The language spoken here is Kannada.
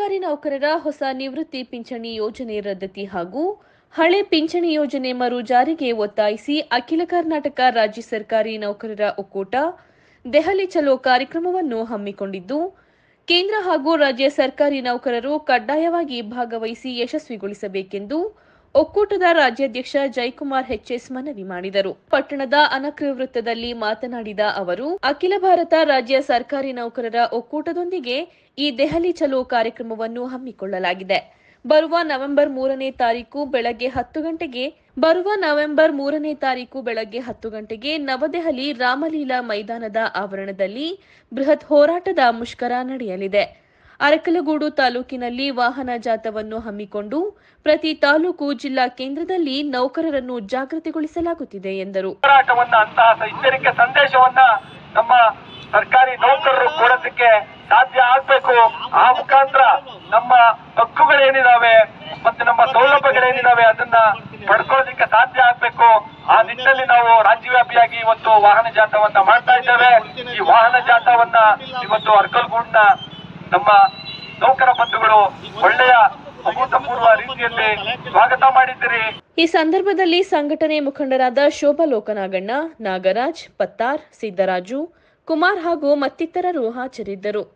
ಸರ್ಕಾರಿ ನೌಕರರ ಹೊಸ ನಿವೃತ್ತಿ ಪಿಂಚಣಿ ಯೋಜನೆ ರದ್ದತಿ ಹಾಗೂ ಹಳೆ ಪಿಂಚಣಿ ಯೋಜನೆ ಮರು ಜಾರಿಗೆ ಒತ್ತಾಯಿಸಿ ಅಖಿಲ ಕರ್ನಾಟಕ ರಾಜ್ಯ ಸರ್ಕಾರಿ ನೌಕರರ ಒಕ್ಕೂಟ ದೆಹಲಿ ಚಲೋ ಕಾರ್ಯಕ್ರಮವನ್ನು ಹಮ್ಮಿಕೊಂಡಿದ್ದು ಕೇಂದ್ರ ಹಾಗೂ ರಾಜ್ಯ ಸರ್ಕಾರಿ ನೌಕರರು ಕಡ್ಡಾಯವಾಗಿ ಭಾಗವಹಿಸಿ ಯಶಸ್ವಿಗೊಳಿಸಬೇಕೆಂದು ಒಕ್ಕೂಟದ ರಾಜ್ಯಾಧ್ಯಕ್ಷ ಜಯಕುಮಾರ್ ಎಚ್ಎಸ್ ಮನವಿ ಮಾಡಿದರು ಪಟ್ಟಣದ ಅನಕೃ ವೃತ್ತದಲ್ಲಿ ಮಾತನಾಡಿದ ಅವರು ಅಖಿಲ ಭಾರತ ರಾಜ್ಯ ಸರ್ಕಾರಿ ನೌಕರರ ಒಕ್ಕೂಟದೊಂದಿಗೆ ಈ ದೆಹಲಿ ಚಲೋ ಕಾರ್ಯಕ್ರಮವನ್ನು ಹಮ್ಮಿಕೊಳ್ಳಲಾಗಿದೆ ಬರುವ ನವೆಂಬರ್ ಮೂರನೇ ತಾರೀಕು ಬೆಳಗ್ಗೆ ಹತ್ತು ಗಂಟೆಗೆ ಬರುವ ನವೆಂಬರ್ ಮೂರನೇ ತಾರೀಕು ಬೆಳಗ್ಗೆ ಹತ್ತು ಗಂಟೆಗೆ ನವದೆಹಲಿ ರಾಮಲೀಲಾ ಮೈದಾನದ ಆವರಣದಲ್ಲಿ ಬೃಹತ್ ಹೋರಾಟದ ಮುಷ್ಕರ ನಡೆಯಲಿದೆ ಅರಕಲಗೂಡು ತಾಲೂಕಿನಲ್ಲಿ ವಾಹನ ಜಾಥವನ್ನು ಹಮ್ಮಿಕೊಂಡು ಪ್ರತಿ ತಾಲೂಕು ಜಿಲ್ಲಾ ಕೇಂದ್ರದಲ್ಲಿ ನೌಕರರನ್ನು ಜಾಗೃತಿಗೊಳಿಸಲಾಗುತ್ತಿದೆ ಎಂದರು ಹೋರಾಟವನ್ನ ಅಂತಹ ಎಚ್ಚರಿಕೆ ಸಂದೇಶವನ್ನ ನಮ್ಮ ಸರ್ಕಾರಿ ನೌಕರರು ಕೊಡೋದಕ್ಕೆ ಸಾಧ್ಯ ಆಗ್ಬೇಕು ಆ ಮುಖಾಂತರ ನಮ್ಮ ಹಕ್ಕುಗಳೇನಿದಾವೆ ಮತ್ತೆ ನಮ್ಮ ಸೌಲಭ್ಯಗಳೇನಿದಾವೆ ಅದನ್ನ ಪಡ್ಕೊಳ್ಳೋದಕ್ಕೆ ಸಾಧ್ಯ ಆಗ್ಬೇಕು ಆ ನಿಟ್ಟಿನಲ್ಲಿ ನಾವು ರಾಜ್ಯವ್ಯಾಪಿಯಾಗಿ ಇವತ್ತು ವಾಹನ ಜಾಥವನ್ನ ಮಾಡ್ತಾ ಇದ್ದೇವೆ ಈ ವಾಹನ ಜಾಥವನ್ನ ಇವತ್ತು ಅರ್ಕಲ್ಗೂಡ್ನ ನಮ್ಮ ನೌಕರ ಬಂಧುಗಳು ಒಳ್ಳೆಯ ಅಭೂತಪೂರ್ವ ರೀತಿಯಲ್ಲಿ ಸ್ವಾಗತ ಮಾಡಿದ್ದೀರಿ ಈ ಸಂದರ್ಭದಲ್ಲಿ ಸಂಘಟನೆ ಮುಖಂಡರಾದ ಶೋಭಾ ಲೋಕನಾಗಣ್ಣ ನಾಗರಾಜ್ ಪತ್ತಾರ್ ಸಿದ್ದರಾಜು ಕುಮಾರ್ ಹಾಗೂ ಮತ್ತಿತರರು ಹಾಜರಿದ್ದರು